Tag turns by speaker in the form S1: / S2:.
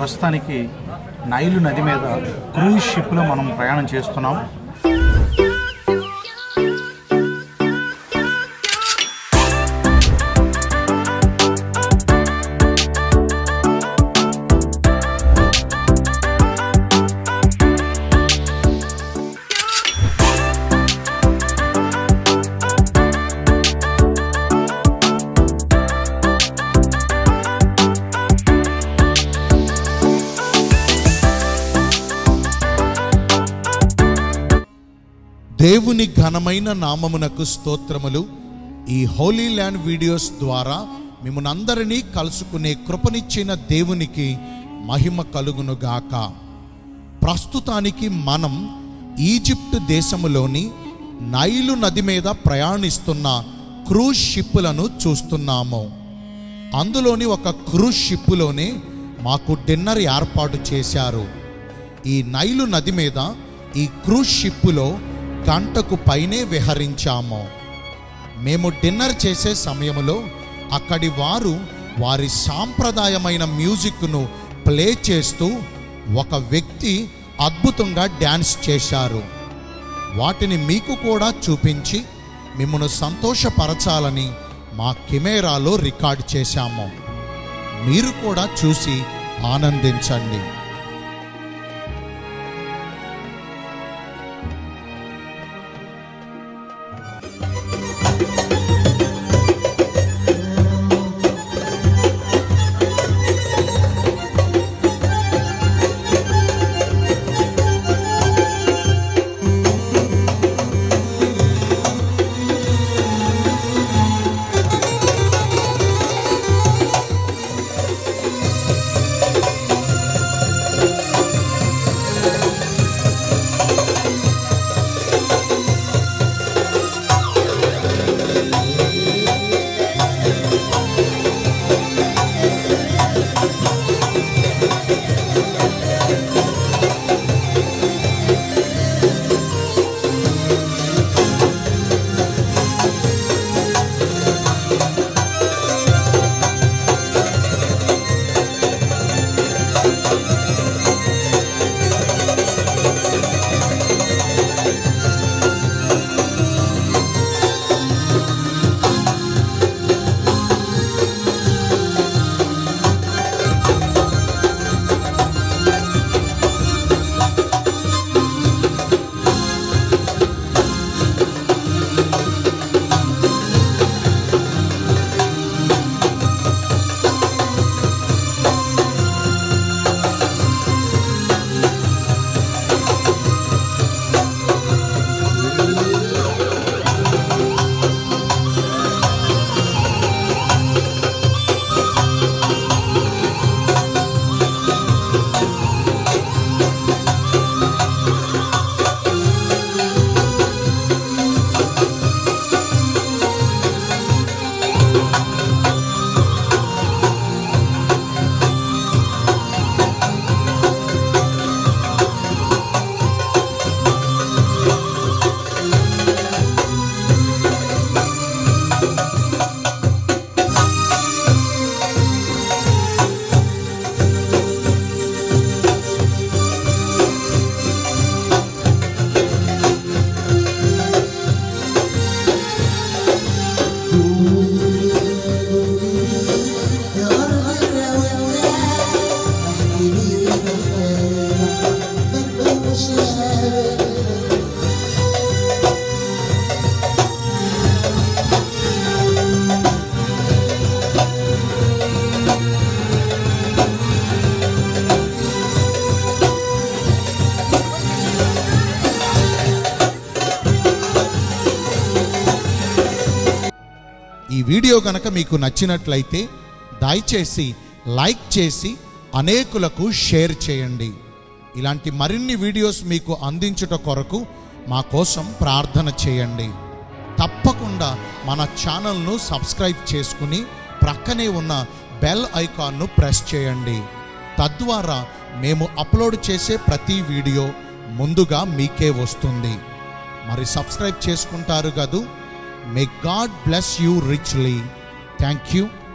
S1: ప్రస్తుతానికి నైలు నది మీద క్రూజ్ షిప్లో మనం ప్రయాణం చేస్తున్నాం
S2: దేవుని ఘనమైన నామమునకు స్తోత్రములు ఈ హోలీ ల్యాండ్ వీడియోస్ ద్వారా మిమ్మల్ని అందరినీ కలుసుకునే కృపనిచ్చిన దేవునికి మహిమ కలుగును గాక ప్రస్తుతానికి మనం ఈజిప్ట్ దేశములోని నైలు నది మీద ప్రయాణిస్తున్న క్రూజ్ షిప్పులను చూస్తున్నాము అందులోని ఒక క్రూజ్ షిప్పులోనే మాకు డిన్నర్ ఏర్పాటు చేశారు ఈ నైలు నది మీద ఈ క్రూజ్ షిప్పులో గంటకు పైనే విహరించాము మేము డిన్నర్ చేసే సమయంలో అక్కడి వారు వారి సాంప్రదాయమైన మ్యూజిక్ను ప్లే చేస్తూ ఒక వ్యక్తి అద్భుతంగా డ్యాన్స్ చేశారు వాటిని మీకు కూడా చూపించి మిమ్మల్ని సంతోషపరచాలని మా కెమెరాలో రికార్డ్ చేశాము మీరు కూడా చూసి ఆనందించండి ఈ వీడియో గనక మీకు నచ్చినట్లయితే దయచేసి లైక్ చేసి అనేకులకు షేర్ చేయండి ఇలాంటి మరిన్ని వీడియోస్ మీకు అందించుట కొరకు మా కోసం ప్రార్థన చేయండి తప్పకుండా మన ఛానల్ను సబ్స్క్రైబ్ చేసుకుని ప్రక్కనే ఉన్న బెల్ ఐకాన్ను ప్రెస్ చేయండి తద్వారా మేము అప్లోడ్ చేసే ప్రతి వీడియో ముందుగా మీకే వస్తుంది మరి సబ్స్క్రైబ్ చేసుకుంటారు కదూ may God bless you richly thank you